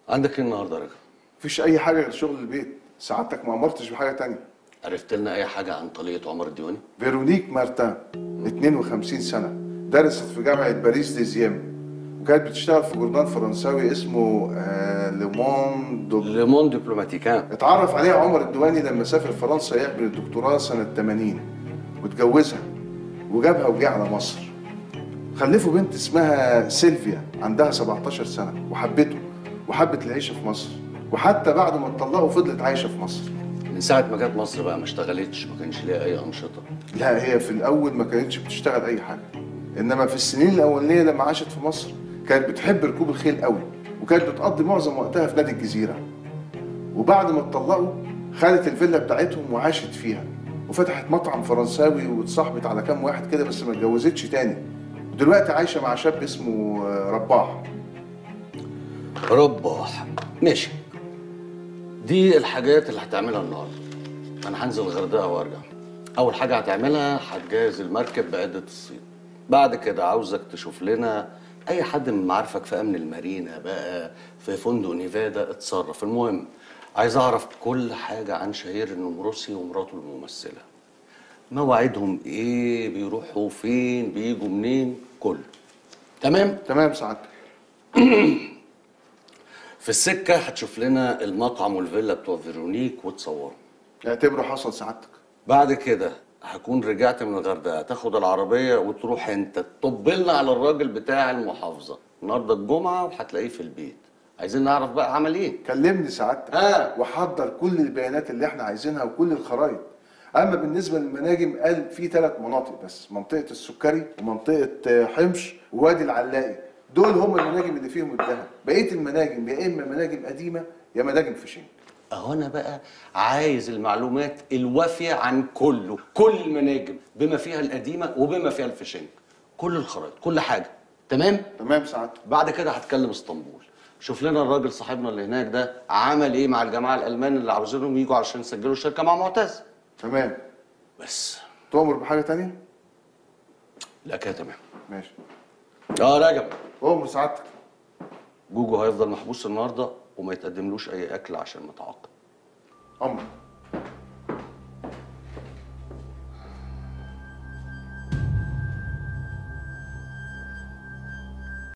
عندك ايه النهارده يا رجل مفيش اي حاجه غير شغل البيت سعادتك ما امرتش بحاجه تانية عرفت لنا اي حاجه عن طليقه عمر الديواني فيرونيك مارتان 52 سنه درست في جامعه باريس ديزيام وكانت بتشتغل في جورنال فرنساوي اسمه آه لوموند ليمون دبلوماتيكان اتعرف عليها عمر الدواني لما سافر فرنسا يعمل الدكتوراه سنة 80 واتجوزها وجابها وجه على مصر خلفوا بنت اسمها سيلفيا عندها 17 سنة وحبته وحبت العيشة في مصر وحتى بعد ما اتطلقوا فضلت عايشة في مصر من ساعه ما جت مصر بقى ما اشتغلتش ما كانش ليها اي انشطه لا هي في الأول ما كانتش بتشتغل أي حاجة إنما في السنين الأولانية لما عاشت في مصر كانت بتحب ركوب الخيل قوي وكانت بتقضي معظم وقتها في نادي الجزيرة وبعد ما اتطلقوا خدت الفيلا بتاعتهم وعاشت فيها وفتحت مطعم فرنساوي واتصاحبت على كام واحد كده بس ما اتجوزتش تاني ودلوقتي عايشه مع شاب اسمه آه، رباح رباح ماشي دي الحاجات اللي هتعملها النهارده انا هنزل الغردقه وارجع اول حاجه هتعملها هتجهز المركب بعده الصيد بعد كده عاوزك تشوف لنا اي حد من معارفك في امن المارينا بقى في فندق نيفادا اتصرف المهم عايز اعرف كل حاجه عن شهير النمروسي ومراته الممثله مواعيدهم ايه بيروحوا فين بيجوا منين كله تمام تمام سعادتك في السكة هتشوف لنا المطعم والفيلا بتوع فيرونيك وتصورهم اعتبره حصل سعادتك بعد كده هكون رجعت من الغردقة تاخد العربية وتروح انت تطب لنا على الراجل بتاع المحافظة النهارده الجمعة وهتلاقيه في البيت عايزين نعرف بقى عمل ايه كلمني سعادتك آه. وحضر كل البيانات اللي احنا عايزينها وكل الخرايط اما بالنسبه للمناجم قال في ثلاث مناطق بس منطقه السكري ومنطقه آه، حمش ووادي العلاقي دول هم المناجم اللي فيهم الذهب بقيه المناجم يا اما مناجم قديمه يا مناجم فيشنج اهو انا بقى عايز المعلومات الوافية عن كله كل المناجم بما فيها القديمة وبما فيها الفيشنج كل الخرايط كل حاجة تمام تمام سعادتك بعد كده هتكلم اسطنبول شوف لنا الراجل صاحبنا اللي هناك ده عمل ايه مع الجماعه الالمان اللي عاوزينهم يجوا علشان يسجلوا الشركه مع معتز تمام بس تؤمر بحاجه تانية لا كده تمام ماشي اه راجب أؤمر سعادتك جوجو هيفضل محبوس النهارده وما يتقدملوش اي اكل عشان متعاقب امر